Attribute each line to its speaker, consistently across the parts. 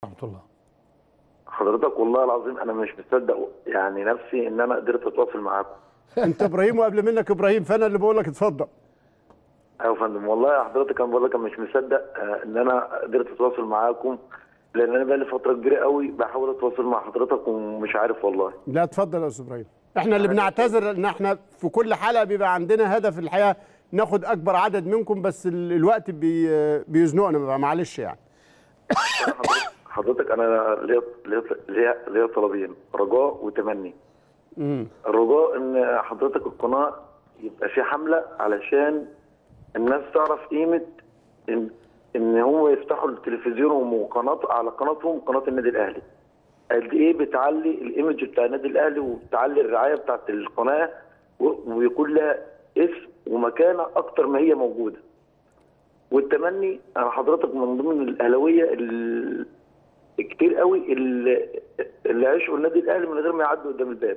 Speaker 1: ورحمه الله
Speaker 2: حضرتك والله العظيم انا مش مصدق يعني نفسي ان انا قدرت اتواصل معاكم
Speaker 3: انت ابراهيم وقبل منك ابراهيم فانا اللي بقول لك اتفضل
Speaker 2: ايوه يا فندم والله يا حضرتك انا بقول لك أنا مش مصدق آه، ان انا قدرت اتواصل معاكم لان انا بقالي فتره كبيره قوي بحاول اتواصل مع حضرتك ومش عارف والله
Speaker 3: لا اتفضل يا استاذ ابراهيم احنا اللي بنعتذر ان احنا في كل حلقه بيبقى عندنا هدف الحقيقه ناخد اكبر عدد منكم بس ال- الوقت بي بيزنقنا بقى معلش يعني
Speaker 2: حضرتك- حضرتك انا ليا ليا ليا ليا طلبين رجاء وتمني
Speaker 3: امم
Speaker 2: الرجاء ان حضرتك القناه يبقى في حمله علشان الناس تعرف قيمه ان ان هم يفتحوا التلفزيون وقناه على قناتهم قناه النادي الاهلي قد ايه بتعلي الايمج بتاع النادي الاهلي وبتعلي الرعايه بتاعت القناه و- ويكون لها اسم ومكانه اكتر ما هي موجوده والتمني انا حضرتك من ضمن الاهلاويه ال- كتير قوي اللي, اللي عاشوا النادي الاهلي من غير ما يعدوا قدام الباب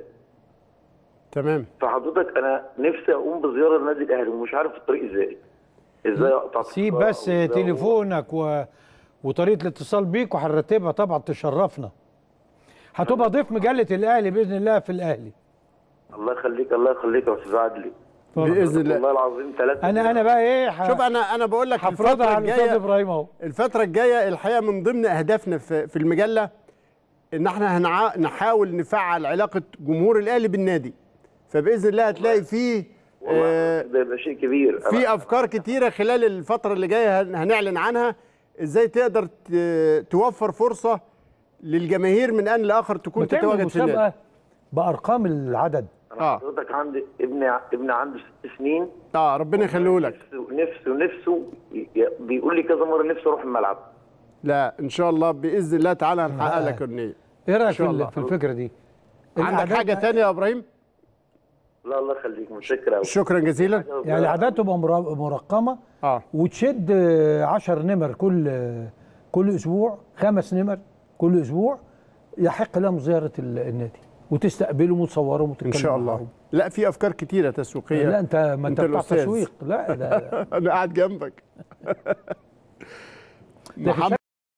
Speaker 3: تمام
Speaker 2: فحضرتك انا نفسي اقوم بزياره النادي الاهلي ومش عارف الطريق ازاي ازاي اقطع
Speaker 1: سيب
Speaker 2: تذكرة
Speaker 1: بس
Speaker 2: وإزاي أقوم.
Speaker 1: تليفونك و... وطريقه الاتصال بيك وهنرتبها طبعا تشرفنا هتبقى ضيف مجله الاهلي باذن الله في الاهلي
Speaker 2: الله يخليك الله يخليك يا استاذ عدلي
Speaker 3: باذن الله
Speaker 2: والله العظيم ثلاثة
Speaker 1: انا انا بقى ايه ح-
Speaker 3: شوف انا انا بقول لك
Speaker 1: هفرضها
Speaker 3: الفتره
Speaker 1: على الاستاذ
Speaker 3: الجايه
Speaker 1: ابراهيم اهو
Speaker 3: الفتره الجايه الحقيقه من ضمن اهدافنا في في المجله ان احنا هنع... نحاول نفعل علاقه جمهور الاهلي بالنادي فباذن الله هتلاقي فيه
Speaker 2: والله
Speaker 3: آه،
Speaker 2: ده يبقى شيء كبير أنا-
Speaker 3: في افكار كتيره خلال الفتره اللي جايه هن- هنعلن عنها ازاي تقدر ت- توفر فرصه للجماهير من ان لاخر تكون
Speaker 1: بتعمل
Speaker 3: تتواجد في النادي
Speaker 1: مسابقه بارقام العدد
Speaker 2: انا
Speaker 3: آه.
Speaker 2: حضرتك عندي ابني ابني عنده ست سنين
Speaker 3: اه ربنا يخليه لك
Speaker 2: نفسه نفسه نفسه ي- بيقول لي كذا مره نفسي اروح الملعب
Speaker 3: لا ان شاء الله باذن الله تعالى هنحقق
Speaker 1: لا.
Speaker 3: لك النيه
Speaker 1: ايه رايك
Speaker 3: شاء
Speaker 1: في,
Speaker 3: الله.
Speaker 1: ال- في الفكره دي
Speaker 3: عندك
Speaker 1: الأعداد-
Speaker 3: حاجه تانية يا ابراهيم
Speaker 2: لا الله يخليك متشكر قوي
Speaker 3: شكرا جزيلا
Speaker 1: يعني الاعداد تبقى مرا- مرقمه
Speaker 3: اه
Speaker 1: وتشد آه، 10 نمر كل آه، كل اسبوع خمس نمر كل اسبوع يحق لهم زياره ال- النادي وتستقبلهم وتصورهم
Speaker 3: ان
Speaker 1: وتتكلم
Speaker 3: شاء الله
Speaker 1: معاهم.
Speaker 3: لا في افكار كتيره تسويقيه
Speaker 1: لا انت ما انت
Speaker 3: أنت
Speaker 1: بتاع
Speaker 3: الأستاذ.
Speaker 1: تسويق لا لا
Speaker 3: انا قاعد جنبك
Speaker 1: لكن
Speaker 3: محمد